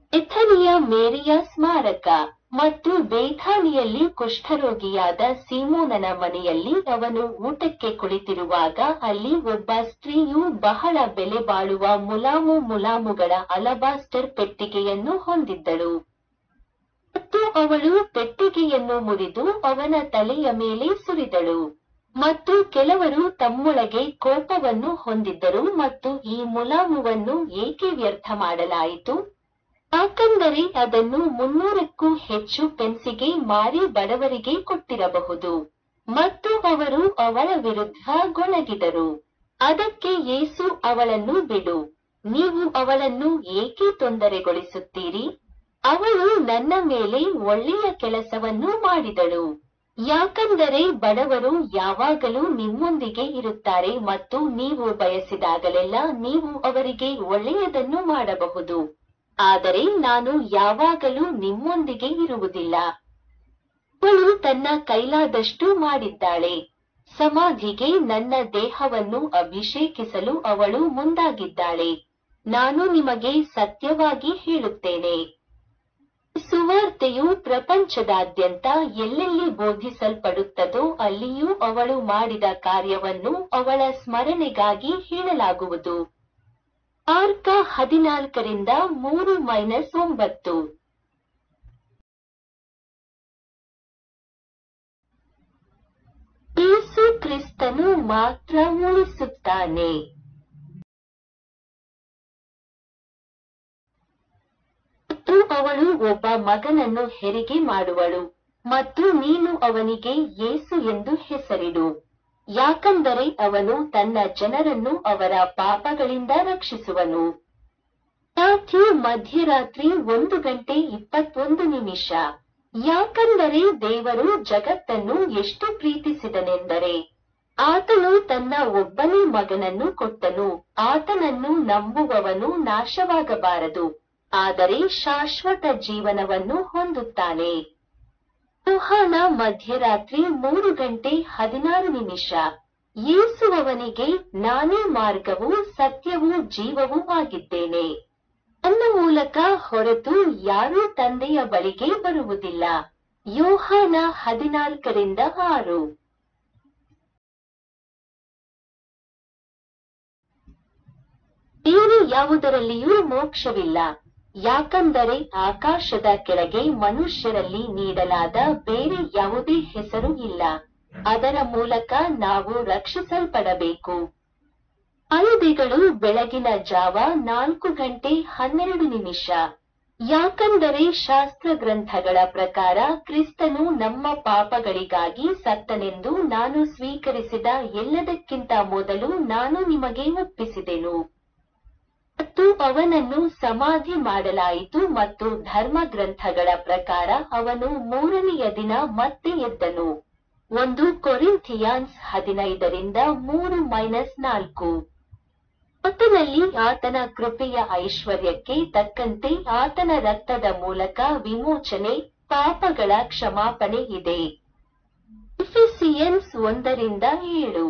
ಇಥಲಿಯ ಮೇರಿಯ ಸ್ಮಾರಕ ಮತ್ತು ಬೇಥಾನಿಯಲ್ಲಿ ಕುಷ್ಠರೋಗಿಯಾದ ಸೀಮೋನನ ಮನೆಯಲ್ಲಿ ಅವನು ಊಟಕ್ಕೆ ಕುಳಿತಿರುವಾಗ ಅಲ್ಲಿ ಒಬ್ಬ ಸ್ತ್ರೀಯು ಬಹಳ ಬೆಲೆ ಬಾಳುವ ಮುಲಾಮು ಮುಲಾಮುಗಳ ಅಲಬಾಸ್ಟರ್ ಪೆಟ್ಟಿಗೆಯನ್ನು ಹೊಂದಿದ್ದಳು ಮತ್ತು ಅವಳು ಪೆಟ್ಟಿಗೆಯನ್ನು ಮುರಿದು ಅವನ ತಲೆಯ ಮೇಲೆ ಸುರಿದಳು ಮತ್ತು ಕೆಲವರು ತಮ್ಮೊಳಗೆ ಕೋಪವನ್ನು ಹೊಂದಿದ್ದರು ಮತ್ತು ಈ ಮುಲಾಮುವನ್ನು ಏಕೆ ವ್ಯರ್ಥ ಮಾಡಲಾಯಿತು ಯಾಕಂದರೆ ಅದನ್ನು ಮುನ್ನೂರಕ್ಕೂ ಹೆಚ್ಚು ಪೆನ್ಸಿಗೆ ಮಾರಿ ಬಡವರಿಗೆ ಕೊಟ್ಟಿರಬಹುದು ಮತ್ತು ಅವರು ಅವಳ ವಿರುದ್ಧ ಗೊಣಗಿದರು ಅದಕ್ಕೆ ಯೇಸು ಅವಳನ್ನು ಬಿಡು ನೀವು ಅವಳನ್ನು ಏಕೆ ತೊಂದರೆಗೊಳಿಸುತ್ತೀರಿ ಅವಳು ನನ್ನ ಮೇಲೆ ಒಳ್ಳೆಯ ಕೆಲಸವನ್ನು ಮಾಡಿದಳು ಯಾಕಂದರೆ ಬಡವರು ಯಾವಾಗಲೂ ನಿಮ್ಮೊಂದಿಗೆ ಇರುತ್ತಾರೆ ಮತ್ತು ನೀವು ಬಯಸಿದಾಗಲೆಲ್ಲ ನೀವು ಅವರಿಗೆ ಒಳ್ಳೆಯದನ್ನು ಮಾಡಬಹುದು ಆದರೆ ನಾನು ಯಾವಾಗಲೂ ನಿಮ್ಮೊಂದಿಗೆ ಇರುವುದಿಲ್ಲ ಅವಳು ತನ್ನ ಕೈಲಾದಷ್ಟು ಮಾಡಿದ್ದಾಳೆ ಸಮಾಧಿಗೆ ನನ್ನ ದೇಹವನ್ನು ಅಭಿಷೇಕಿಸಲು ಅವಳು ಮುಂದಾಗಿದ್ದಾಳೆ ನಾನು ನಿಮಗೆ ಸತ್ಯವಾಗಿ ಹೇಳುತ್ತೇನೆ ಸುವಾರ್ತೆಯು ಪ್ರಪಂಚದಾದ್ಯಂತ ಎಲ್ಲೆಲ್ಲಿ ಬೋಧಿಸಲ್ಪಡುತ್ತದೋ ಅಲ್ಲಿಯೂ ಅವಳು ಮಾಡಿದ ಕಾರ್ಯವನ್ನು ಅವಳ ಸ್ಮರಣೆಗಾಗಿ ಹೇಳಲಾಗುವುದು ಆರ್ಕ ಹದಿನಾಲ್ಕರಿಂದ ಮೂರು ಮೈನಸ್ ಒಂಬತ್ತು ಯೇಸು ಕ್ರಿಸ್ತನು ಮಾತ್ರ ಉಳಿಸುತ್ತಾನೆ ಮತ್ತು ಅವಳು ಒಬ್ಬ ಮಗನನ್ನು ಹೆರಿಗೆ ಮಾಡುವಳು ಮತ್ತು ನೀನು ಅವನಿಗೆ ಯೇಸು ಎಂದು ಹೆಸರಿಡು ಯಾಕಂದರೆ ಅವನು ತನ್ನ ಜನರನ್ನು ಅವರ ಪಾಪಗಳಿಂದ ರಕ್ಷಿಸುವನು ಮ್ಯಾಥ್ಯೂ ಮಧ್ಯರಾತ್ರಿ ಒಂದು ಗಂಟೆ ಇಪ್ಪತ್ತೊಂದು ನಿಮಿಷ ಯಾಕಂದರೆ ದೇವರು ಜಗತ್ತನ್ನು ಎಷ್ಟು ಪ್ರೀತಿಸಿದನೆಂದರೆ ಆತನು ತನ್ನ ಒಬ್ಬನೇ ಮಗನನ್ನು ಕೊಟ್ಟನು ಆತನನ್ನು ನಂಬುವವನು ನಾಶವಾಗಬಾರದು ಆದರೆ ಶಾಶ್ವತ ಜೀವನವನ್ನು ಹೊಂದುತ್ತಾನೆ ಯೋಹಾನ ಮಧ್ಯರಾತ್ರಿ ಮೂರು ಗಂಟೆ ಹದಿನಾರು ನಿಮಿಷ ಯೇಸು ಅವನಿಗೆ ನಾನೇ ಮಾರ್ಗವೂ ಸತ್ಯವೂ ಜೀವವೂ ಆಗಿದ್ದೇನೆ ನನ್ನ ಮೂಲಕ ಹೊರತು ಯಾರೂ ತಂದೆಯ ಬಳಿಗೆ ಬರುವುದಿಲ್ಲ ಯೋಹಾನ ಹದಿನಾಲ್ಕರಿಂದ ಆರು ಬೇರೆ ಯಾವುದರಲ್ಲಿಯೂ ಮೋಕ್ಷವಿಲ್ಲ ಯಾಕಂದರೆ ಆಕಾಶದ ಕೆಳಗೆ ಮನುಷ್ಯರಲ್ಲಿ ನೀಡಲಾದ ಬೇರೆ ಯಾವುದೇ ಹೆಸರು ಇಲ್ಲ ಅದರ ಮೂಲಕ ನಾವು ರಕ್ಷಿಸಲ್ಪಡಬೇಕು ಆಯುಧಗಳು ಬೆಳಗಿನ ಜಾವ ನಾಲ್ಕು ಗಂಟೆ ಹನ್ನೆರಡು ನಿಮಿಷ ಯಾಕಂದರೆ ಶಾಸ್ತ್ರ ಗ್ರಂಥಗಳ ಪ್ರಕಾರ ಕ್ರಿಸ್ತನು ನಮ್ಮ ಪಾಪಗಳಿಗಾಗಿ ಸತ್ತನೆಂದು ನಾನು ಸ್ವೀಕರಿಸಿದ ಎಲ್ಲದಕ್ಕಿಂತ ಮೊದಲು ನಾನು ನಿಮಗೆ ಒಪ್ಪಿಸಿದೆನು ಮತ್ತು ಅವನನ್ನು ಸಮಾಧಿ ಮಾಡಲಾಯಿತು ಮತ್ತು ಧರ್ಮ ಗ್ರಂಥಗಳ ಪ್ರಕಾರ ಅವನು ಮೂರನೆಯ ದಿನ ಮತ್ತೆ ಎದ್ದನು ಒಂದು ಕೊರಿಂಥಿಯಾನ್ಸ್ ಹದಿನೈದರಿಂದ ಮೂರು ಮೈನಸ್ ನಾಲ್ಕು ಆತನಲ್ಲಿ ಆತನ ಕೃಪೆಯ ಐಶ್ವರ್ಯಕ್ಕೆ ತಕ್ಕಂತೆ ಆತನ ರಕ್ತದ ಮೂಲಕ ವಿಮೋಚನೆ ಪಾಪಗಳ ಕ್ಷಮಾಪಣೆ ಇದೆ ಎಫಿಸಿಯನ್ಸ್ ಒಂದರಿಂದ ಏಳು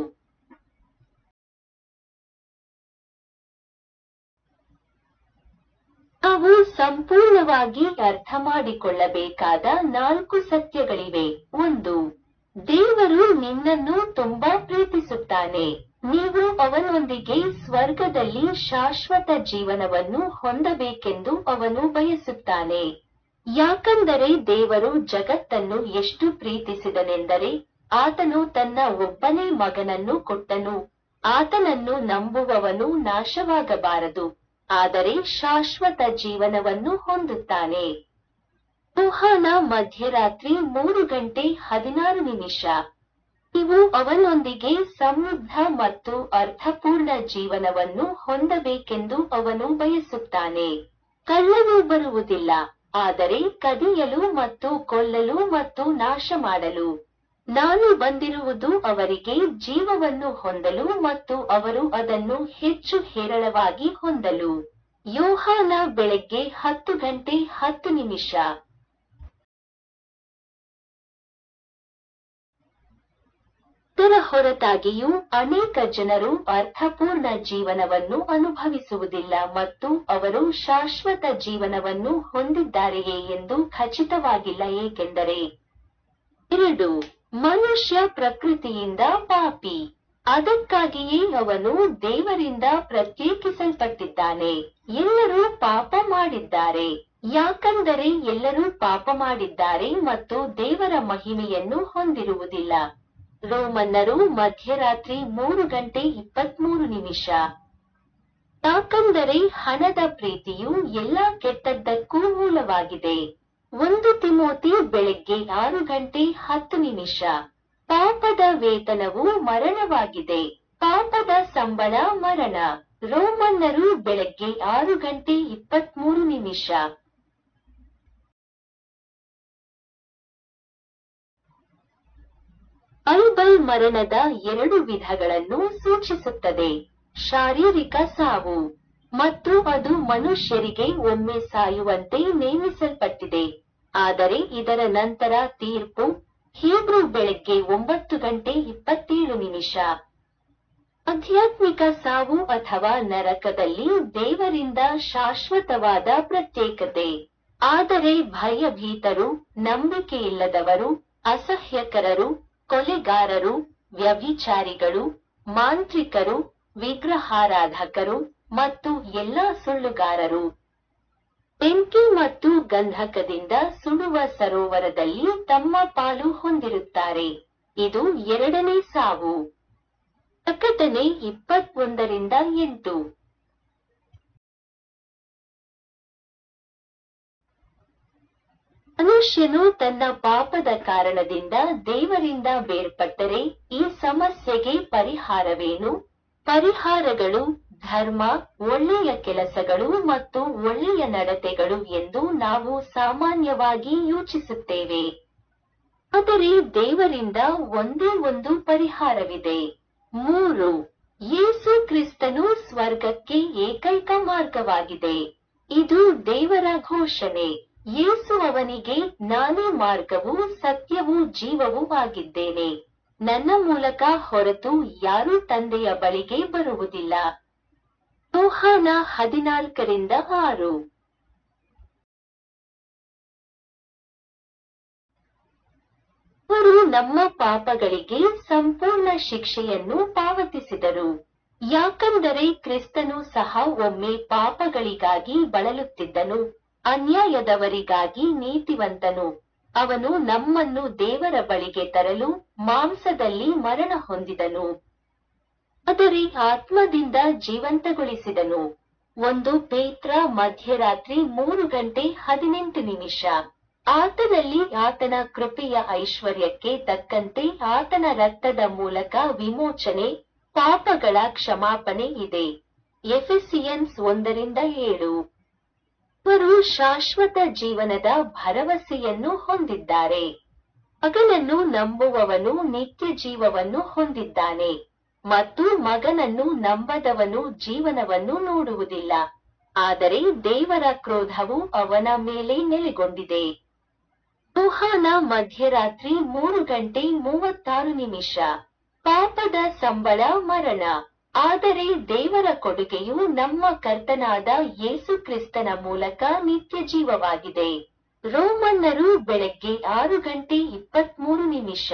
ನಾವು ಸಂಪೂರ್ಣವಾಗಿ ಅರ್ಥ ಮಾಡಿಕೊಳ್ಳಬೇಕಾದ ನಾಲ್ಕು ಸತ್ಯಗಳಿವೆ ಒಂದು ದೇವರು ನಿನ್ನನ್ನು ತುಂಬಾ ಪ್ರೀತಿಸುತ್ತಾನೆ ನೀವು ಅವನೊಂದಿಗೆ ಸ್ವರ್ಗದಲ್ಲಿ ಶಾಶ್ವತ ಜೀವನವನ್ನು ಹೊಂದಬೇಕೆಂದು ಅವನು ಬಯಸುತ್ತಾನೆ ಯಾಕಂದರೆ ದೇವರು ಜಗತ್ತನ್ನು ಎಷ್ಟು ಪ್ರೀತಿಸಿದನೆಂದರೆ ಆತನು ತನ್ನ ಒಬ್ಬನೇ ಮಗನನ್ನು ಕೊಟ್ಟನು ಆತನನ್ನು ನಂಬುವವನು ನಾಶವಾಗಬಾರದು ಆದರೆ ಶಾಶ್ವತ ಜೀವನವನ್ನು ಹೊಂದುತ್ತಾನೆ ಯೋಹಾನ ಮಧ್ಯರಾತ್ರಿ ಮೂರು ಗಂಟೆ ಹದಿನಾರು ನಿಮಿಷ ನೀವು ಅವನೊಂದಿಗೆ ಸಮೃದ್ಧ ಮತ್ತು ಅರ್ಥಪೂರ್ಣ ಜೀವನವನ್ನು ಹೊಂದಬೇಕೆಂದು ಅವನು ಬಯಸುತ್ತಾನೆ ಕಳ್ಳನು ಬರುವುದಿಲ್ಲ ಆದರೆ ಕದಿಯಲು ಮತ್ತು ಕೊಲ್ಲಲು ಮತ್ತು ನಾಶ ಮಾಡಲು ನಾನು ಬಂದಿರುವುದು ಅವರಿಗೆ ಜೀವವನ್ನು ಹೊಂದಲು ಮತ್ತು ಅವರು ಅದನ್ನು ಹೆಚ್ಚು ಹೇರಳವಾಗಿ ಹೊಂದಲು ಯೋಹಾನ ಬೆಳಗ್ಗೆ ಹತ್ತು ಗಂಟೆ ಹತ್ತು ನಿಮಿಷ ಇದರ ಹೊರತಾಗಿಯೂ ಅನೇಕ ಜನರು ಅರ್ಥಪೂರ್ಣ ಜೀವನವನ್ನು ಅನುಭವಿಸುವುದಿಲ್ಲ ಮತ್ತು ಅವರು ಶಾಶ್ವತ ಜೀವನವನ್ನು ಹೊಂದಿದ್ದಾರೆಯೇ ಎಂದು ಖಚಿತವಾಗಿಲ್ಲ ಏಕೆಂದರೆ ಎರಡು ಮನುಷ್ಯ ಪ್ರಕೃತಿಯಿಂದ ಪಾಪಿ ಅದಕ್ಕಾಗಿಯೇ ಅವನು ದೇವರಿಂದ ಪ್ರತ್ಯೇಕಿಸಲ್ಪಟ್ಟಿದ್ದಾನೆ ಎಲ್ಲರೂ ಪಾಪ ಮಾಡಿದ್ದಾರೆ ಯಾಕಂದರೆ ಎಲ್ಲರೂ ಪಾಪ ಮಾಡಿದ್ದಾರೆ ಮತ್ತು ದೇವರ ಮಹಿಮೆಯನ್ನು ಹೊಂದಿರುವುದಿಲ್ಲ ರೋಮನ್ನರು ಮಧ್ಯರಾತ್ರಿ ಮೂರು ಗಂಟೆ ಇಪ್ಪತ್ಮೂರು ನಿಮಿಷ ಯಾಕಂದರೆ ಹಣದ ಪ್ರೀತಿಯು ಎಲ್ಲಾ ಕೆಟ್ಟದ್ದಕ್ಕೂ ಮೂಲವಾಗಿದೆ ಒಂದು ತಿಮೋತಿ ಬೆಳಗ್ಗೆ ಆರು ಗಂಟೆ ಹತ್ತು ನಿಮಿಷ ಪಾಪದ ವೇತನವು ಮರಣವಾಗಿದೆ ಪಾಪದ ಸಂಬಳ ಮರಣ ರೋಮನ್ನರು ಬೆಳಗ್ಗೆ ಆರು ಗಂಟೆ ಇಪ್ಪತ್ಮೂರು ನಿಮಿಷ ಬೈಬಲ್ ಮರಣದ ಎರಡು ವಿಧಗಳನ್ನು ಸೂಚಿಸುತ್ತದೆ ಶಾರೀರಿಕ ಸಾವು ಮತ್ತು ಅದು ಮನುಷ್ಯರಿಗೆ ಒಮ್ಮೆ ಸಾಯುವಂತೆ ನೇಮಿಸಲ್ಪಟ್ಟಿದೆ ಆದರೆ ಇದರ ನಂತರ ತೀರ್ಪು ಹೀಬ್ರೂ ಬೆಳಗ್ಗೆ ಒಂಬತ್ತು ಗಂಟೆ ಇಪ್ಪತ್ತೇಳು ನಿಮಿಷ ಆಧ್ಯಾತ್ಮಿಕ ಸಾವು ಅಥವಾ ನರಕದಲ್ಲಿ ದೇವರಿಂದ ಶಾಶ್ವತವಾದ ಪ್ರತ್ಯೇಕತೆ ಆದರೆ ಭಯಭೀತರು ನಂಬಿಕೆಯಿಲ್ಲದವರು ಅಸಹ್ಯಕರರು ಕೊಲೆಗಾರರು ವ್ಯಭಿಚಾರಿಗಳು ಮಾಂತ್ರಿಕರು ವಿಗ್ರಹಾರಾಧಕರು ಮತ್ತು ಎಲ್ಲಾ ಸುಳ್ಳುಗಾರರು ಬೆಂಕಿ ಮತ್ತು ಗಂಧಕದಿಂದ ಸುಡುವ ಸರೋವರದಲ್ಲಿ ತಮ್ಮ ಪಾಲು ಹೊಂದಿರುತ್ತಾರೆ ಇದು ಎರಡನೇ ಸಾವು ಪ್ರಕಟಣೆ ಇಪ್ಪತ್ತೊಂದರಿಂದ ಎಂಟು ಮನುಷ್ಯನು ತನ್ನ ಪಾಪದ ಕಾರಣದಿಂದ ದೇವರಿಂದ ಬೇರ್ಪಟ್ಟರೆ ಈ ಸಮಸ್ಯೆಗೆ ಪರಿಹಾರವೇನು ಪರಿಹಾರಗಳು ಧರ್ಮ ಒಳ್ಳೆಯ ಕೆಲಸಗಳು ಮತ್ತು ಒಳ್ಳೆಯ ನಡತೆಗಳು ಎಂದು ನಾವು ಸಾಮಾನ್ಯವಾಗಿ ಯೋಚಿಸುತ್ತೇವೆ ಆದರೆ ದೇವರಿಂದ ಒಂದೇ ಒಂದು ಪರಿಹಾರವಿದೆ ಮೂರು ಯೇಸು ಕ್ರಿಸ್ತನು ಸ್ವರ್ಗಕ್ಕೆ ಏಕೈಕ ಮಾರ್ಗವಾಗಿದೆ ಇದು ದೇವರ ಘೋಷಣೆ ಯೇಸು ಅವನಿಗೆ ನಾನೇ ಮಾರ್ಗವು ಸತ್ಯವೂ ಜೀವವೂ ಆಗಿದ್ದೇನೆ ನನ್ನ ಮೂಲಕ ಹೊರತು ಯಾರೂ ತಂದೆಯ ಬಳಿಗೆ ಬರುವುದಿಲ್ಲ ಯೋಹಾನ ಹದಿನಾಲ್ಕರಿಂದ ಆರು ಅವರು ನಮ್ಮ ಪಾಪಗಳಿಗೆ ಸಂಪೂರ್ಣ ಶಿಕ್ಷೆಯನ್ನು ಪಾವತಿಸಿದರು ಯಾಕಂದರೆ ಕ್ರಿಸ್ತನು ಸಹ ಒಮ್ಮೆ ಪಾಪಗಳಿಗಾಗಿ ಬಳಲುತ್ತಿದ್ದನು ಅನ್ಯಾಯದವರಿಗಾಗಿ ನೀತಿವಂತನು ಅವನು ನಮ್ಮನ್ನು ದೇವರ ಬಳಿಗೆ ತರಲು ಮಾಂಸದಲ್ಲಿ ಮರಣ ಹೊಂದಿದನು ಆದರೆ ಆತ್ಮದಿಂದ ಜೀವಂತಗೊಳಿಸಿದನು ಒಂದು ಪೇತ್ರ ಮಧ್ಯರಾತ್ರಿ ಮೂರು ಗಂಟೆ ಹದಿನೆಂಟು ನಿಮಿಷ ಆತನಲ್ಲಿ ಆತನ ಕೃಪೆಯ ಐಶ್ವರ್ಯಕ್ಕೆ ತಕ್ಕಂತೆ ಆತನ ರಕ್ತದ ಮೂಲಕ ವಿಮೋಚನೆ ಪಾಪಗಳ ಕ್ಷಮಾಪಣೆ ಇದೆ ಎಫೆಸಿಯನ್ಸ್ ಒಂದರಿಂದ ಏಳು ಅವರು ಶಾಶ್ವತ ಜೀವನದ ಭರವಸೆಯನ್ನು ಹೊಂದಿದ್ದಾರೆ ಮಗನನ್ನು ನಂಬುವವನು ನಿತ್ಯ ಜೀವವನ್ನು ಹೊಂದಿದ್ದಾನೆ ಮತ್ತು ಮಗನನ್ನು ನಂಬದವನು ಜೀವನವನ್ನು ನೋಡುವುದಿಲ್ಲ ಆದರೆ ದೇವರ ಕ್ರೋಧವು ಅವನ ಮೇಲೆ ನೆಲೆಗೊಂಡಿದೆ ರುಹಾನ ಮಧ್ಯರಾತ್ರಿ ಮೂರು ಗಂಟೆ ಮೂವತ್ತಾರು ನಿಮಿಷ ಪಾಪದ ಸಂಬಳ ಮರಣ ಆದರೆ ದೇವರ ಕೊಡುಗೆಯು ನಮ್ಮ ಕರ್ತನಾದ ಯೇಸು ಕ್ರಿಸ್ತನ ಮೂಲಕ ನಿತ್ಯ ಜೀವವಾಗಿದೆ ರೋಮನ್ನರು ಬೆಳಗ್ಗೆ ಆರು ಗಂಟೆ ಇಪ್ಪತ್ಮೂರು ನಿಮಿಷ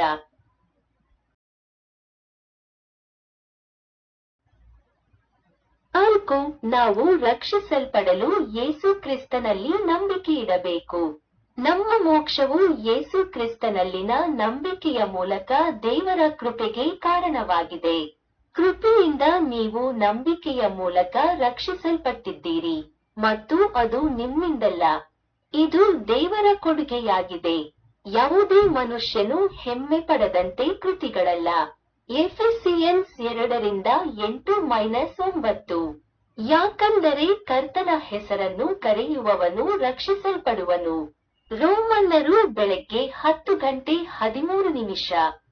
ನಾಲ್ಕು ನಾವು ರಕ್ಷಿಸಲ್ಪಡಲು ಯೇಸು ಕ್ರಿಸ್ತನಲ್ಲಿ ನಂಬಿಕೆ ಇಡಬೇಕು ನಮ್ಮ ಮೋಕ್ಷವು ಯೇಸು ಕ್ರಿಸ್ತನಲ್ಲಿನ ನಂಬಿಕೆಯ ಮೂಲಕ ದೇವರ ಕೃಪೆಗೆ ಕಾರಣವಾಗಿದೆ ಕೃಪೆಯಿಂದ ನೀವು ನಂಬಿಕೆಯ ಮೂಲಕ ರಕ್ಷಿಸಲ್ಪಟ್ಟಿದ್ದೀರಿ ಮತ್ತು ಅದು ನಿಮ್ಮಿಂದಲ್ಲ ಇದು ದೇವರ ಕೊಡುಗೆಯಾಗಿದೆ ಯಾವುದೇ ಮನುಷ್ಯನು ಹೆಮ್ಮೆ ಪಡದಂತೆ ಕೃತಿಗಳಲ್ಲ ಎಫೆಸಿಯನ್ಸ್ ಎರಡರಿಂದ ಎಂಟು ಮೈನಸ್ ಒಂಬತ್ತು ಯಾಕಂದರೆ ಕರ್ತನ ಹೆಸರನ್ನು ಕರೆಯುವವನು ರಕ್ಷಿಸಲ್ಪಡುವನು ರೋಮನ್ನರು ಬೆಳಗ್ಗೆ ಹತ್ತು ಗಂಟೆ ಹದಿಮೂರು ನಿಮಿಷ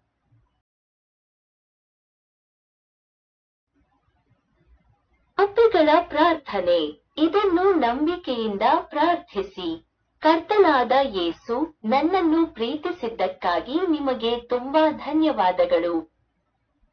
ಪಾಪಿಗಳ ಪ್ರಾರ್ಥನೆ ಇದನ್ನು ನಂಬಿಕೆಯಿಂದ ಪ್ರಾರ್ಥಿಸಿ ಕರ್ತನಾದ ಯೇಸು ನನ್ನನ್ನು ಪ್ರೀತಿಸಿದ್ದಕ್ಕಾಗಿ ನಿಮಗೆ ತುಂಬಾ ಧನ್ಯವಾದಗಳು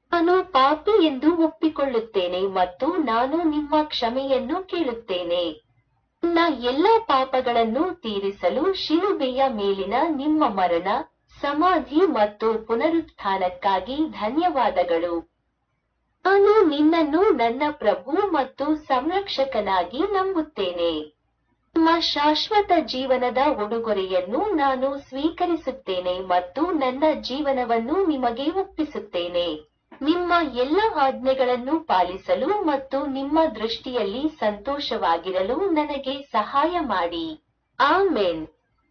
ನಾನು ಪಾಪಿ ಎಂದು ಒಪ್ಪಿಕೊಳ್ಳುತ್ತೇನೆ ಮತ್ತು ನಾನು ನಿಮ್ಮ ಕ್ಷಮೆಯನ್ನು ಕೇಳುತ್ತೇನೆ ನನ್ನ ಎಲ್ಲ ಪಾಪಗಳನ್ನು ತೀರಿಸಲು ಶಿಲುಬೆಯ ಮೇಲಿನ ನಿಮ್ಮ ಮರಣ ಸಮಾಧಿ ಮತ್ತು ಪುನರುತ್ಥಾನಕ್ಕಾಗಿ ಧನ್ಯವಾದಗಳು ನಾನು ನಿನ್ನನ್ನು ನನ್ನ ಪ್ರಭು ಮತ್ತು ಸಂರಕ್ಷಕನಾಗಿ ನಂಬುತ್ತೇನೆ ನಿಮ್ಮ ಶಾಶ್ವತ ಜೀವನದ ಉಡುಗೊರೆಯನ್ನು ನಾನು ಸ್ವೀಕರಿಸುತ್ತೇನೆ ಮತ್ತು ನನ್ನ ಜೀವನವನ್ನು ನಿಮಗೆ ಒಪ್ಪಿಸುತ್ತೇನೆ ನಿಮ್ಮ ಎಲ್ಲ ಆಜ್ಞೆಗಳನ್ನು ಪಾಲಿಸಲು ಮತ್ತು ನಿಮ್ಮ ದೃಷ್ಟಿಯಲ್ಲಿ ಸಂತೋಷವಾಗಿರಲು ನನಗೆ ಸಹಾಯ ಮಾಡಿ ಆಮೇನ್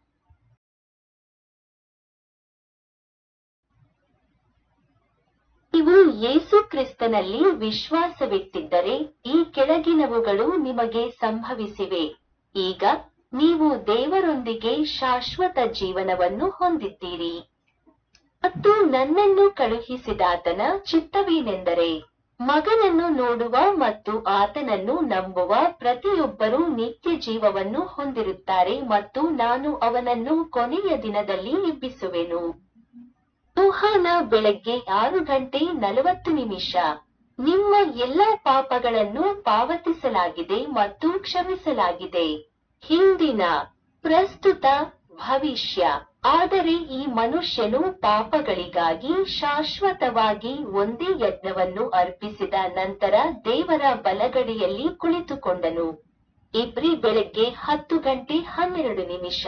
ನೀವು ಯೇಸು ಕ್ರಿಸ್ತನಲ್ಲಿ ವಿಶ್ವಾಸವಿಟ್ಟಿದ್ದರೆ ಈ ಕೆಳಗಿನವುಗಳು ನಿಮಗೆ ಸಂಭವಿಸಿವೆ ಈಗ ನೀವು ದೇವರೊಂದಿಗೆ ಶಾಶ್ವತ ಜೀವನವನ್ನು ಹೊಂದಿದ್ದೀರಿ ಮತ್ತು ನನ್ನನ್ನು ಕಳುಹಿಸಿದಾತನ ಚಿತ್ತವೇನೆಂದರೆ ಮಗನನ್ನು ನೋಡುವ ಮತ್ತು ಆತನನ್ನು ನಂಬುವ ಪ್ರತಿಯೊಬ್ಬರೂ ನಿತ್ಯ ಜೀವವನ್ನು ಹೊಂದಿರುತ್ತಾರೆ ಮತ್ತು ನಾನು ಅವನನ್ನು ಕೊನೆಯ ದಿನದಲ್ಲಿ ಎಬ್ಬಿಸುವೆನು ಊಹಾನ ಬೆಳಗ್ಗೆ ಆರು ಗಂಟೆ ನಲವತ್ತು ನಿಮಿಷ ನಿಮ್ಮ ಎಲ್ಲ ಪಾಪಗಳನ್ನು ಪಾವತಿಸಲಾಗಿದೆ ಮತ್ತು ಕ್ಷಮಿಸಲಾಗಿದೆ ಹಿಂದಿನ ಪ್ರಸ್ತುತ ಭವಿಷ್ಯ ಆದರೆ ಈ ಮನುಷ್ಯನು ಪಾಪಗಳಿಗಾಗಿ ಶಾಶ್ವತವಾಗಿ ಒಂದೇ ಯಜ್ಞವನ್ನು ಅರ್ಪಿಸಿದ ನಂತರ ದೇವರ ಬಲಗಡೆಯಲ್ಲಿ ಕುಳಿತುಕೊಂಡನು ಇಬ್ರಿ ಬೆಳಗ್ಗೆ ಹತ್ತು ಗಂಟೆ ಹನ್ನೆರಡು ನಿಮಿಷ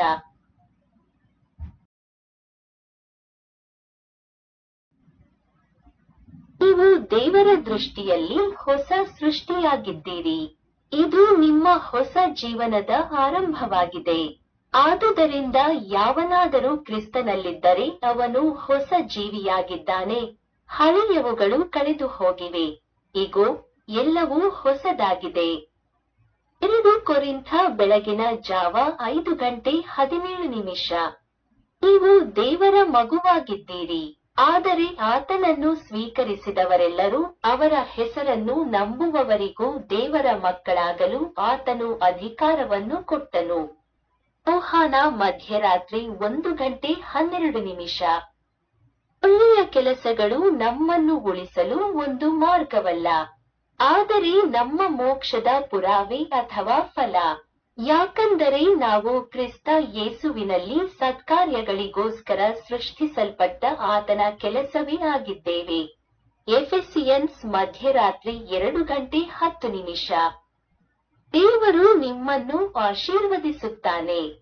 ನೀವು ದೇವರ ದೃಷ್ಟಿಯಲ್ಲಿ ಹೊಸ ಸೃಷ್ಟಿಯಾಗಿದ್ದೀರಿ ಇದು ನಿಮ್ಮ ಹೊಸ ಜೀವನದ ಆರಂಭವಾಗಿದೆ ಆದುದರಿಂದ ಯಾವನಾದರೂ ಕ್ರಿಸ್ತನಲ್ಲಿದ್ದರೆ ಅವನು ಹೊಸ ಜೀವಿಯಾಗಿದ್ದಾನೆ ಹಳೆಯವುಗಳು ಕಳೆದು ಹೋಗಿವೆ ಇಗೋ ಎಲ್ಲವೂ ಹೊಸದಾಗಿದೆ ಎರಡು ಕೊರಿಂಥ ಬೆಳಗಿನ ಜಾವ ಐದು ಗಂಟೆ ಹದಿನೇಳು ನಿಮಿಷ ನೀವು ದೇವರ ಮಗುವಾಗಿದ್ದೀರಿ ಆದರೆ ಆತನನ್ನು ಸ್ವೀಕರಿಸಿದವರೆಲ್ಲರೂ ಅವರ ಹೆಸರನ್ನು ನಂಬುವವರಿಗೂ ದೇವರ ಮಕ್ಕಳಾಗಲು ಆತನು ಅಧಿಕಾರವನ್ನು ಕೊಟ್ಟನು ಯೋಹಾನ ಮಧ್ಯರಾತ್ರಿ ಒಂದು ಗಂಟೆ ಹನ್ನೆರಡು ನಿಮಿಷ ಒಳ್ಳೆಯ ಕೆಲಸಗಳು ನಮ್ಮನ್ನು ಉಳಿಸಲು ಒಂದು ಮಾರ್ಗವಲ್ಲ ಆದರೆ ನಮ್ಮ ಮೋಕ್ಷದ ಪುರಾವೆ ಅಥವಾ ಫಲ ಯಾಕಂದರೆ ನಾವು ಕ್ರಿಸ್ತ ಯೇಸುವಿನಲ್ಲಿ ಸತ್ಕಾರ್ಯಗಳಿಗೋಸ್ಕರ ಸೃಷ್ಟಿಸಲ್ಪಟ್ಟ ಆತನ ಕೆಲಸವೇ ಆಗಿದ್ದೇವೆ ಎಫೆಸಿಯನ್ಸ್ ಮಧ್ಯರಾತ್ರಿ ಎರಡು ಗಂಟೆ ಹತ್ತು ನಿಮಿಷ ದೇವರು ನಿಮ್ಮನ್ನು ಆಶೀರ್ವದಿಸುತ್ತಾನೆ